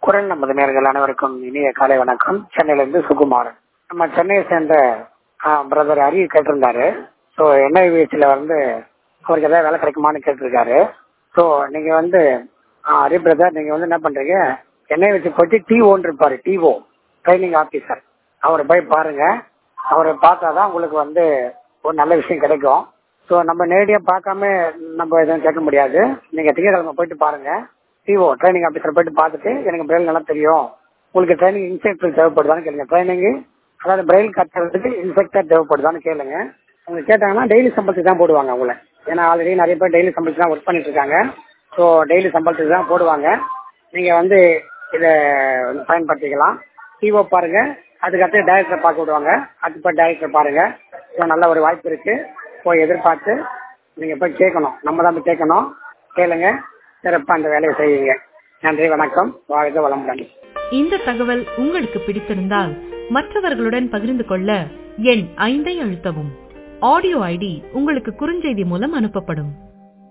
குரல் நமது நேர்கள் அனைவருக்கும் இனிய காலை வணக்கம் சென்னையிலிருந்து சுகுமாரன் நம்ம சென்னையை சேர்ந்த பிரதர் ஹரி கேட்டிருந்தாரு ஸோ என்ஐவிஹெச்ல வந்து அவருக்கு ஏதாவது வேலை கிடைக்குமான்னு கேட்டிருக்காரு ஸோ நீங்க வந்து ஆ, ஹரி பிரதர் நீங்க வந்து என்ன பண்றீங்க என்ஐவிஹெச் போயிட்டு டிஓன்னு இருப்பாரு டிஓ ட்ரைனிங் ஆபீசர் அவரை போய் பாருங்க அவரை பார்த்தாதான் உங்களுக்கு வந்து ஒரு நல்ல விஷயம் கிடைக்கும் ஸோ நம்ம நேரடியாக பார்க்காம நம்ம எதுவும் கேட்க முடியாது நீங்க திங்கட்கிழமை போயிட்டு பாருங்க டிஓ ட்ரைனிங் ஆஃபீஸர் போயிட்டு பார்த்துட்டு எனக்கு பிரெயில் நல்லா தெரியும் உங்களுக்கு ட்ரைனிங் இன்ஸ்ட்ரக்டர் தேவைப்படுதான்னு கேளுங்க ட்ரைனிங் அதாவது பிரெயில் கத்துறதுக்கு இன்ஸ்ட்ரக்டர் தேவைப்படுதான்னு கேளுங்க அவங்க கேட்டாங்கன்னா டெய்லி சம்பளத்துக்கு தான் போடுவாங்க உங்களை ஏன்னா ஆல்ரெடி நிறைய பேர் டெய்லி சம்பளத்துக்கு தான் ஒர்க் பண்ணிட்டு இருக்காங்க ஸோ டெய்லி சம்பளத்துக்கு தான் போடுவாங்க நீங்க வந்து இதை வந்து பயன்படுத்திக்கலாம் டிஓ பாருங்க அதுக்கடுத்து டைரக்டர் பார்க்க விடுவாங்க அதுக்கு டைரக்டர் பாருங்க ஸோ நல்ல ஒரு வாய்ப்பு இருக்கு போய் எதிர்பார்த்து நீங்க போய் கேட்கணும் நம்ம தான் போய் கேட்கணும் கேளுங்க சிறப்பாக அந்த வேலையை செய்யுங்க நன்றி வணக்கம் வாழ்க வளமுடன் இந்த தகவல் உங்களுக்கு பிடித்திருந்தால் மற்றவர்களுடன் பகிர்ந்து கொள்ள எண் ஐந்தை அழுத்தவும் ஆடியோ ஐடி உங்களுக்கு குறுஞ்செய்தி மூலம் அனுப்பப்படும்